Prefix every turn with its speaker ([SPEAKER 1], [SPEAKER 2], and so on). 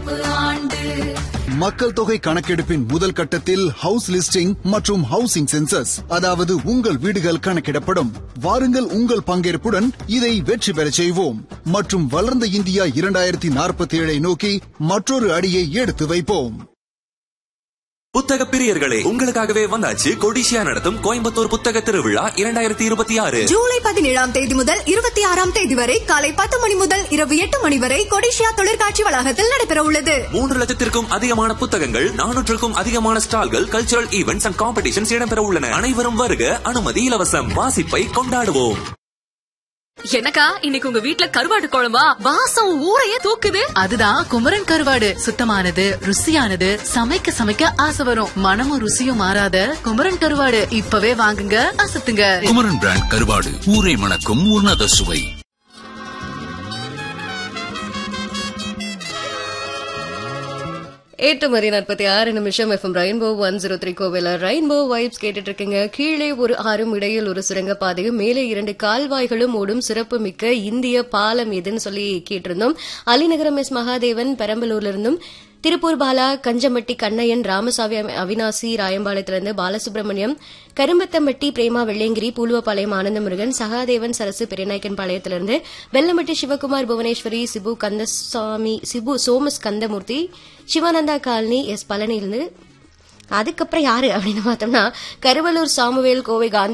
[SPEAKER 1] நடப்பு ஆண்டு
[SPEAKER 2] மக்கள் தொகை கணக்கெடுப்பின் முதல் கட்டத்தில் ஹவுஸ் லிஸ்டிங் மற்றும் ஹவுசிங் சென்சஸ் அதாவது உங்கள் வீடுகள் கணக்கிடப்படும் வாருங்கள் உங்கள் பங்கேற்புடன் இதை வெற்றி பெறச் செய்வோம் மற்றும் வளர்ந்த இந்தியா இரண்டாயிரத்தி நாற்பத்தி ஏழை நோக்கி மற்றொரு அடியை எடுத்து வைப்போம்
[SPEAKER 3] புத்தக பிரியர்களே உங்களுக்காகவே வந்தாச்சு கொடிசியா நடத்தும் கோயம்புத்தூர் புத்தக திருவிழா இரண்டாயிரத்தி இருபத்தி ஆறு
[SPEAKER 4] ஜூலை பதினேழாம் தேதி முதல் இருபத்தி ஆறாம் தேதி வரை காலை பத்து மணி முதல் இரவு எட்டு மணி வரை கொடிஷியா தொழிற்காட்சி வளாகத்தில் நடைபெற உள்ளது
[SPEAKER 3] மூன்று லட்சத்திற்கும் அதிகமான புத்தகங்கள் நானூற்றுக்கும் அதிகமான ஸ்டால்கள் கல்ச்சுரல் ஈவெண்ட்ஸ் அண்ட் காம்படிஷன்ஸ் இடம்பெற உள்ளன அனைவரும் வருக அனுமதி இலவசம் வாசிப்பை கொண்டாடுவோம்
[SPEAKER 5] எனக்கா இன்னைக்கு உங்க வீட்ல கருவாடு குழம்பா வாசம் ஊரையே தூக்குது
[SPEAKER 6] அதுதான் குமரன் கருவாடு சுத்தமானது ருசியானது சமைக்க சமைக்க ஆசை வரும் மனமும் ருசியும் மாறாத குமரன் கருவாடு இப்பவே வாங்குங்க அசத்துங்க
[SPEAKER 7] குமரன் பிராண்ட் கருவாடு ஊரை மணக்கும் உன்னத சுவை
[SPEAKER 8] எட்டு மணி நாற்பத்தி ஆறு நிமிஷம் FM rainbow one zero three கோவில ரெயின்போ வைப்ஸ் கேட்டுட்டு இருக்கீங்க கீழே ஒரு ஆறும் இடையில் ஒரு சுரங்க பாதையும் மேலே இரண்டு கால்வாய்களும் ஓடும் சிறப்பு மிக்க இந்திய பாலம் எதுன்னு சொல்லி கேட்டிருந்தோம் அலிநகரம் எஸ் மகாதேவன் பெரம்பலூர்ல இருந்தும் திருப்பூர் பாலா கஞ்சம்பட்டி கண்ணையன் ராமசாமி அவினாசி ராயம்பாளையத்திலிருந்து பாலசுப்ரமணியம் கரும்பத்தம்பட்டி பிரேமா வெள்ளையங்கிரி பூலுவப்பாளையம் ஆனந்தமுருகன் சகாதேவன் சரசு பெரியநாயக்கன் பாளையத்திலிருந்து வெள்ளம்பட்டி சிவகுமார் புவனேஸ்வரி சிபு கந்தசாமி சிபு சோமஸ் கந்தமூர்த்தி சிவானந்தா காலனி எஸ் பழனியிலிருந்து அதுக்கப்புறம் யாரு அப்படின்னு பார்த்தோம்னா கருவலூர் சாமுவேல் கோவை காந்தி